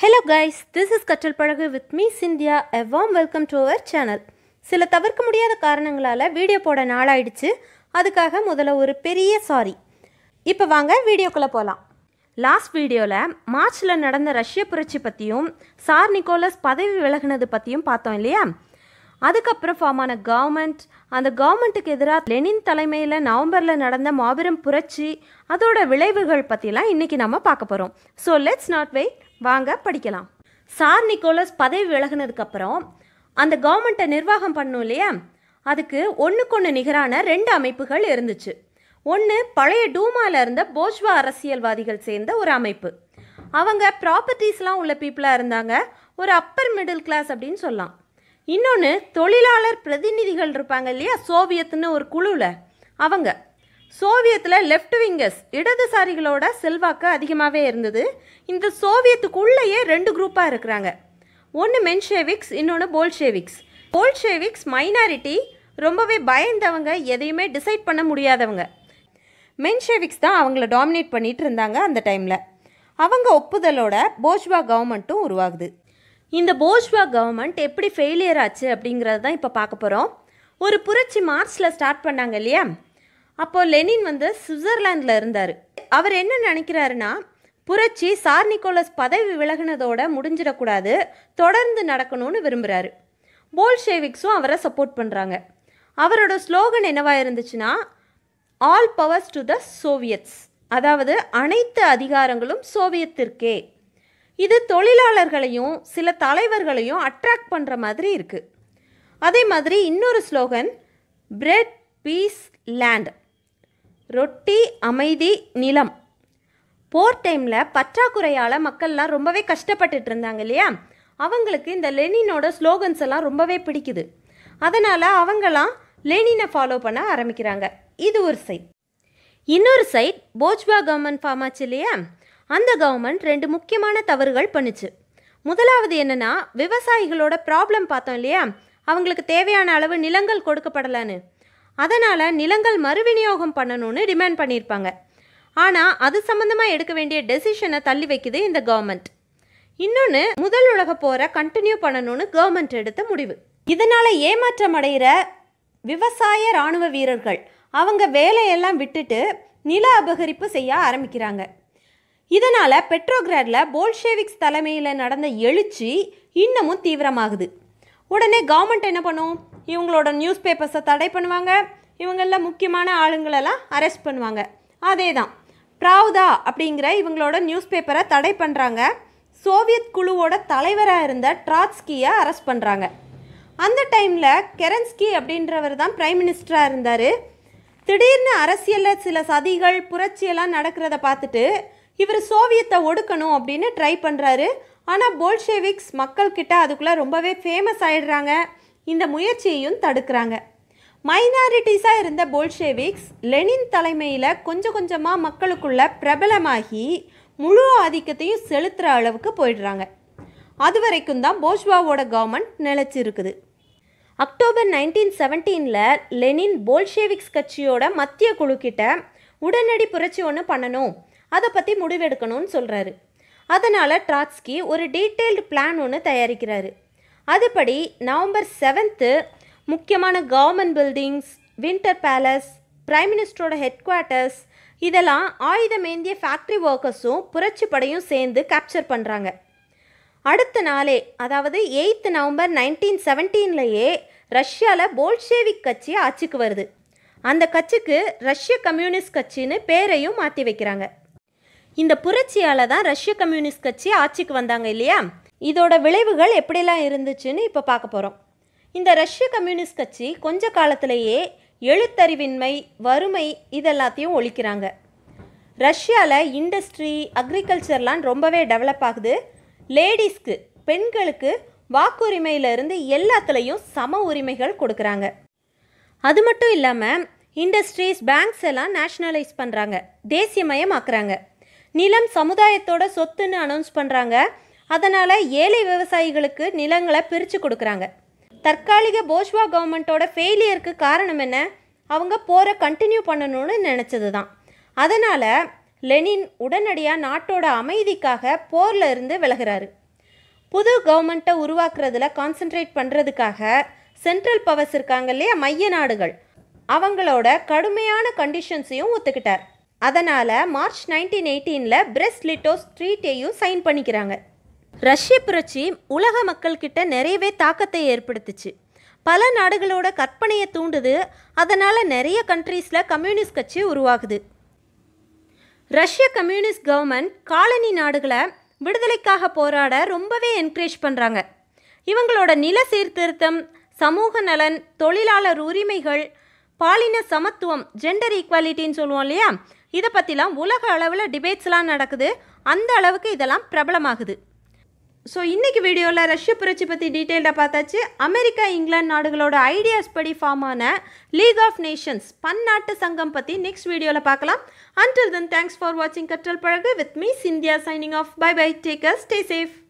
hello guys this is கற்றல் பழகு with me Cynthia a warm welcome to our channel சில தவிர்க்க முடியாத காரணங்களால் வீடியோ போட நாளாயிடுச்சு அதுக்காக முதல்ல ஒரு பெரிய சாரி இப்போ வாங்க வீடியோக்குள்ளே போகலாம் லாஸ்ட் வீடியோவில் மார்ச்சில் நடந்த ரஷ்ய புரட்சி பற்றியும் சார் நிக்கோலஸ் பதவி விலகினது பற்றியும் பார்த்தோம் இல்லையா அதுக்கப்புறம் ஃபார்ம் ஆன கவர்மெண்ட் அந்த கவர்மெண்ட்டுக்கு எதிராக லெனின் தலைமையில் நவம்பரில் நடந்த மாபெரும் புரட்சி அதோட விளைவுகள் பற்றிலாம் இன்றைக்கி நம்ம பார்க்க போகிறோம் ஸோ லெட்ஸ் நாட் வெயிட் வாங்க படிக்கலாம் சார் நிக்கோலஸ் பதவி விலகினதுக்கப்புறம் அந்த கவர்மெண்ட்டை நிர்வாகம் பண்ணும் இல்லையா அதுக்கு ஒன்றுக்கொன்று நிகரான ரெண்டு அமைப்புகள் இருந்துச்சு ஒன்று பழைய டூமால இருந்த போஜ்வா அரசியல்வாதிகள் சேர்ந்த ஒரு அமைப்பு அவங்க ப்ராப்பர்ட்டிஸ்லாம் உள்ள பீப்புளாக இருந்தாங்க ஒரு அப்பர் மிடில் கிளாஸ் அப்படின்னு சொல்லலாம் இன்னொன்று தொழிலாளர் பிரதிநிதிகள் இருப்பாங்க இல்லையா சோவியத்னு ஒரு குழுவில் அவங்க சோவியத்தில் லெஃப்ட் விங்கர்ஸ் இடதுசாரிகளோட செல்வாக்கு அதிகமாகவே இருந்தது இந்த சோவியத்துக்குள்ளேயே ரெண்டு குரூப்பாக இருக்கிறாங்க ஒன்று மென்ஷேவிக்ஸ் இன்னொன்று போல்ஷேவிக்ஸ் போல்ஷேவிக்ஸ் மைனாரிட்டி ரொம்பவே பயந்தவங்க எதையுமே டிசைட் பண்ண முடியாதவங்க மென்ஷேவிக்ஸ் தான் அவங்கள டாமினேட் பண்ணிட்டு இருந்தாங்க அந்த டைமில் அவங்க ஒப்புதலோட போஜ்வா கவர்மெண்ட்டும் உருவாகுது இந்த போஜ்வா கவர்மெண்ட் எப்படி ஃபெயிலியர் ஆச்சு அப்படிங்கிறது தான் இப்போ பார்க்க போகிறோம் ஒரு புரட்சி மார்ச்சில் ஸ்டார்ட் பண்ணாங்க இல்லையா அப்போது லெனின் வந்து சுவிட்சர்லாண்டில் இருந்தார் அவர் என்ன நினைக்கிறாருன்னா புரட்சி சார் நிக்கோலஸ் பதவி விலகினதோட முடிஞ்சிடக்கூடாது தொடர்ந்து நடக்கணும்னு விரும்புகிறாரு போல்ஷேவிக்ஸும் அவரை சப்போர்ட் பண்ணுறாங்க அவரோட ஸ்லோகன் என்னவா இருந்துச்சுன்னா all powers to the Soviets அதாவது அனைத்து அதிகாரங்களும் சோவியத்திற்கே இது தொழிலாளர்களையும் சில தலைவர்களையும் அட்ராக்ட் பண்ணுற மாதிரி இருக்குது அதே மாதிரி இன்னொரு ஸ்லோகன் பிரெட் பீஸ் லேண்ட் ரொட்டி அமைதி நிலம் போர் டைமில் பற்றாக்குறையால் மக்கள்லாம் ரொம்பவே கஷ்டப்பட்டுட்டு இருந்தாங்க இல்லையா அவங்களுக்கு இந்த லெனினோட ஸ்லோகன்ஸ் எல்லாம் ரொம்பவே பிடிக்குது அதனால் அவங்களாம் லெனினை ஃபாலோ பண்ண ஆரம்பிக்கிறாங்க இது ஒரு சைட் இன்னொரு சைட் போஜ்வா கவர்மெண்ட் ஃபார்ம் ஆச்சு இல்லையா அந்த கவர்மெண்ட் ரெண்டு முக்கியமான தவறுகள் பண்ணுச்சு முதலாவது என்னன்னா விவசாயிகளோட ப்ராப்ளம் பார்த்தோம் இல்லையா அவங்களுக்கு தேவையான அளவு நிலங்கள் கொடுக்கப்படலான்னு அதனால் நிலங்கள் மறுவிநியோகம் பண்ணணும்னு டிமாண்ட் பண்ணியிருப்பாங்க ஆனால் அது சம்மந்தமாக எடுக்க வேண்டிய டெசிஷனை தள்ளி வைக்குது இந்த கவர்மெண்ட் இன்னொன்று முதல் உலக போரை கண்டினியூ பண்ணணும்னு கவர்மெண்ட் எடுத்த முடிவு இதனால் ஏமாற்றம் அடைகிற விவசாய இராணுவ வீரர்கள் அவங்க வேலையெல்லாம் விட்டுட்டு நில அபகரிப்பு செய்ய ஆரம்பிக்கிறாங்க இதனால் பெட்ரோகிராடில் போல்ஷேவிக்ஸ் தலைமையில் நடந்த எழுச்சி இன்னமும் தீவிரமாகுது உடனே கவர்மெண்ட் என்ன பண்ணும் இவங்களோட நியூஸ் பேப்பர்ஸை தடை பண்ணுவாங்க இவங்களில் முக்கியமான ஆளுங்களெல்லாம் அரெஸ்ட் பண்ணுவாங்க அதே தான் ப்ராவ்தா அப்படிங்கிற இவங்களோட நியூஸ் பேப்பரை தடை பண்ணுறாங்க சோவியத் குழுவோட தலைவராக இருந்த ட்ராட்ஸ்கியை அரெஸ்ட் பண்ணுறாங்க அந்த டைமில் கெரன்ஸ்கி அப்படின்றவர் தான் பிரைம் மினிஸ்டராக இருந்தார் திடீர்னு அரசியலில் சில சதிகள் புரட்சியெல்லாம் நடக்கிறத பார்த்துட்டு இவர் சோவியத்தை ஒடுக்கணும் அப்படின்னு ட்ரை பண்ணுறாரு ஆனால் போல்ஷேவிக்ஸ் மக்கள்கிட்ட அதுக்குள்ளே ரொம்பவே ஃபேமஸ் ஆயிடுறாங்க இந்த முயற்சியையும் தடுக்கிறாங்க மைனாரிட்டிஸாக இருந்த போல்ஷேவிக்ஸ் லெனின் தலைமையில் கொஞ்சம் கொஞ்சமாக மக்களுக்குள்ள பிரபலமாகி முழு ஆதிக்கத்தையும் செலுத்துகிற அளவுக்கு போயிடுறாங்க அது வரைக்கும் தான் போஜ்வாவோட கவர்மெண்ட் நிலச்சி இருக்குது அக்டோபர் நைன்டீன் செவன்டீனில் லெனின் போல்ஷேவிக்ஸ் கட்சியோட மத்திய குழுக்கிட்ட உடனடி புரட்சி ஒன்று பண்ணணும் அதை பற்றி முடிவெடுக்கணும்னு சொல்கிறாரு அதனால் ட்ராட்ஸ்கி ஒரு டீட்டெயில்டு பிளான் ஒன்று தயாரிக்கிறாரு அதுபடி நவம்பர் செவன்த்து முக்கியமான government buildings winter palace prime மினிஸ்டரோட ஹெட் குவார்ட்டர்ஸ் இதெல்லாம் ஆயுதமேந்திய ஃபேக்ட்ரி ஒர்க்கர்ஸும் புரட்சி படையும் சேர்ந்து கேப்சர் பண்ணுறாங்க அடுத்த நாளே அதாவது எயித்து நவம்பர் நைன்டீன் செவன்டீன்லேயே ரஷ்யாவில் போல்ஷேவிக் கட்சி ஆட்சிக்கு வருது அந்த கட்சிக்கு ரஷ்ய கம்யூனிஸ்ட் கட்சின்னு பேரையும் மாற்றி வைக்கிறாங்க இந்த புரட்சியால் தான் ரஷ்ய கம்யூனிஸ்ட் கட்சி ஆட்சிக்கு வந்தாங்க இல்லையா இதோட விளைவுகள் எப்படிலாம் இருந்துச்சுன்னு இப்போ பார்க்க போகிறோம் இந்த ரஷ்ய கம்யூனிஸ்ட் கட்சி கொஞ்ச காலத்திலேயே எழுத்தறிவின்மை வறுமை இதெல்லாத்தையும் ஒழிக்கிறாங்க ரஷ்யாவில் இண்டஸ்ட்ரி அக்ரிகல்ச்சர்லாம் ரொம்பவே டெவலப் ஆகுது லேடிஸ்க்கு பெண்களுக்கு வாக்குரிமையிலிருந்து எல்லாத்துலேயும் சம உரிமைகள் கொடுக்குறாங்க அது மட்டும் இல்லாமல் இண்டஸ்ட்ரீஸ் பேங்க்ஸ் எல்லாம் நேஷ்னலைஸ் பண்ணுறாங்க தேசியமயமாக்குறாங்க நிலம் சமுதாயத்தோட சொத்துன்னு அனௌன்ஸ் பண்ணுறாங்க அதனால் ஏழை விவசாயிகளுக்கு நிலங்களை பிரித்து கொடுக்குறாங்க தற்காலிக போஷ்வா கவர்மெண்ட்டோட ஃபெயிலியருக்கு காரணம் என்ன அவங்க போரை கண்டினியூ பண்ணணும்னு நினச்சது தான் அதனால் லெனின் உடனடியாக நாட்டோட அமைதிக்காக போரில் இருந்து விலகிறாரு புது கவர்மெண்ட்டை உருவாக்குறதுல கான்சென்ட்ரேட் பண்ணுறதுக்காக சென்ட்ரல் பவர்ஸ் இருக்காங்க இல்லையா மைய நாடுகள் அவங்களோட கடுமையான கண்டிஷன்ஸையும் ஒத்துக்கிட்டார் அதனால் மார்ச் நைன்டீன் எயிட்டீனில் பிரெஸ்ட் லிட்டோஸ் ட்ரீட்டையும் சைன் பண்ணிக்கிறாங்க ரஷ்ய புரட்சி உலக மக்கள்கிட்ட நிறையவே தாக்கத்தை ஏற்படுத்துச்சு பல நாடுகளோட கற்பனையை தூண்டுது அதனால் நிறைய கண்ட்ரீஸில் கம்யூனிஸ்ட் கட்சி உருவாகுது ரஷ்ய கம்யூனிஸ்ட் கவர்மெண்ட் காலனி நாடுகளை விடுதலைக்காக போராட ரொம்பவே என்கரேஜ் பண்ணுறாங்க இவங்களோட நில சீர்திருத்தம் சமூக நலன் தொழிலாளர் உரிமைகள் பாலின சமத்துவம் ஜெண்டர் ஈக்குவாலிட்டின்னு சொல்லுவோம் இல்லையா இதை பற்றிலாம் உலக அளவில் டிபேட்ஸ்லாம் நடக்குது அந்த அளவுக்கு இதெல்லாம் பிரபலமாகுது ஸோ இன்றைக்கி வீடியோவில் ரஷ்ய புரட்சி பற்றி டீட்டெயில்டாக பார்த்தாச்சு அமெரிக்கா இங்கிலாந்து நாடுகளோட ஐடியாஸ் படி ஃபார்ம் ஆன லீக் ஆஃப் நேஷன்ஸ் பன்னாட்டு சங்கம் பற்றி நெக்ஸ்ட் வீடியோவில் பார்க்கலாம் அன்டில் தென் தேங்க்ஸ் ஃபார் வாட்சிங் கற்றல் பழகு with me Cynthia signing off bye bye take care stay safe